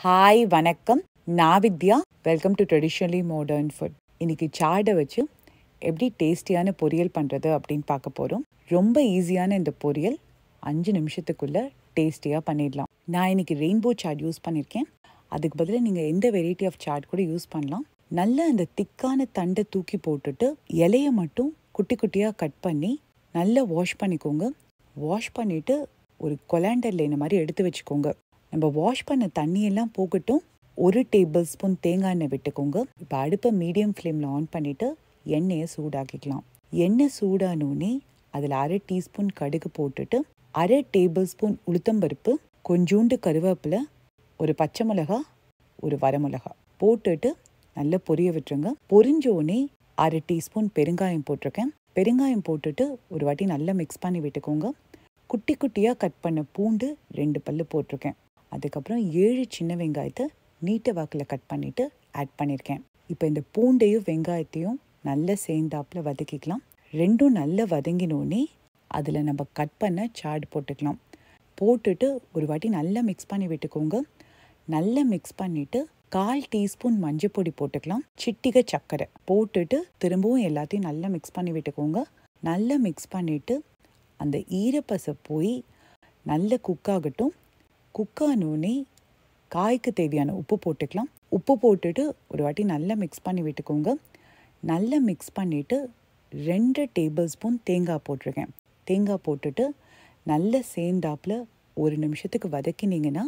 hi வணக்கம் நான் Vidya welcome to traditionally modern food இன்னைக்கு சாடை வச்சு எப்படி டேஸ்டியான பொரியல் பண்ணுறது அப்படின்னு பார்க்க போகிறோம் ரொம்ப ஈஸியான இந்த பொரியல் அஞ்சு நிமிஷத்துக்குள்ளே டேஸ்டியாக பண்ணிடலாம் நான் இன்னைக்கு ரெயின்போ சாட் யூஸ் பண்ணியிருக்கேன் அதுக்கு பதிலாக நீங்கள் எந்த வெரைட்டி ஆஃப் சாட் கூட யூஸ் பண்ணலாம் நல்ல அந்த திக்கான தண்டை தூக்கி போட்டுட்டு இலையை மட்டும் குட்டி குட்டியாக கட் பண்ணி நல்லா வாஷ் பண்ணிக்கோங்க வாஷ் பண்ணிவிட்டு ஒரு கொலாண்டரில் இந்த மாதிரி எடுத்து வச்சுக்கோங்க நம்ம வாஷ் பண்ண தண்ணியெல்லாம் போகட்டும் ஒரு டேபிள் ஸ்பூன் தேங்காய் எண்ணெய் விட்டுக்கோங்க இப்போ அடுப்பை மீடியம் ஃப்ளேமில் ஆன் பண்ணிவிட்டு எண்ணெயை சூடாக்கிக்கலாம் எண்ணெய் சூடானோடனே அதில் அரை டீஸ்பூன் கடுகு போட்டுட்டு அரை டேபிள் ஸ்பூன் உளுத்தம்பருப்பு கொஞ்சோண்டு கருவேப்பிலை ஒரு பச்சை மிளகா ஒரு வரமிளகா போட்டுட்டு நல்லா பொரிய விட்டுருங்க பொரிஞ்சோடனே அரை டீஸ்பூன் பெருங்காயம் போட்டிருக்கேன் பெருங்காயம் போட்டுட்டு ஒரு வாட்டி நல்லா மிக்ஸ் பண்ணி விட்டுக்கோங்க குட்டி குட்டியாக கட் பண்ண பூண்டு ரெண்டு பல்லு போட்டிருக்கேன் அதுக்கப்புறம் ஏழு சின்ன வெங்காயத்தை நீட்ட வாக்கில் கட் பண்ணிவிட்டு ஆட் பண்ணியிருக்கேன் இப்போ இந்த பூண்டையும் வெங்காயத்தையும் நல்லா சேர்ந்தாப்பில் வதக்கிக்கலாம் ரெண்டும் நல்லா வதங்கினோடனே அதில் நம்ம கட் பண்ண சாட் போட்டுக்கலாம் போட்டுட்டு ஒரு வாட்டி நல்லா மிக்ஸ் பண்ணி விட்டுக்கோங்க நல்லா மிக்ஸ் பண்ணிவிட்டு கால் டீஸ்பூன் மஞ்சள் பொடி போட்டுக்கலாம் சிட்டிகை சர்க்கரை போட்டுட்டு திரும்பவும் எல்லாத்தையும் நல்லா மிக்ஸ் பண்ணி விட்டுக்கோங்க நல்லா மிக்ஸ் பண்ணிவிட்டு அந்த ஈரப்பசை போய் நல்ல குக் ஆகட்டும் குக் ஆனோடனே காய்க்கு தேவையான உப்பு போட்டுக்கலாம் உப்பு போட்டுட்டு ஒரு வாட்டி நல்லா மிக்ஸ் பண்ணி விட்டுக்கோங்க நல்லா மிக்ஸ் பண்ணிவிட்டு ரெண்டு டேபிள் ஸ்பூன் தேங்காய் போட்டிருக்கேன் தேங்காய் போட்டுட்டு நல்ல சேர்ந்தாப்பில் ஒரு நிமிஷத்துக்கு வதக்கினீங்கன்னா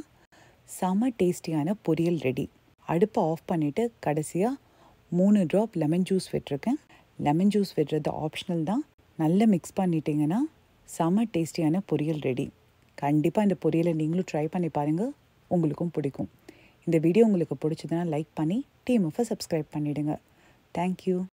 செம டேஸ்டியான பொரியல் ரெடி அடுப்பை ஆஃப் பண்ணிவிட்டு கடைசியாக மூணு ட்ராப் லெமன் ஜூஸ் விட்டுருக்கேன் லெமன் ஜூஸ் விடுறது ஆப்ஷனல் தான் நல்லா மிக்ஸ் பண்ணிட்டீங்கன்னா செம டேஸ்டியான பொரியல் ரெடி கண்டிப்பாக இந்த பொரியலை நீங்களும் ட்ரை பண்ணி பாருங்கள் உங்களுக்கும் பிடிக்கும் இந்த வீடியோ உங்களுக்கு பிடிச்சதுன்னா லைக் பண்ணி டீம் சப்ஸ்கிரைப் பண்ணிவிடுங்க தேங்க்யூ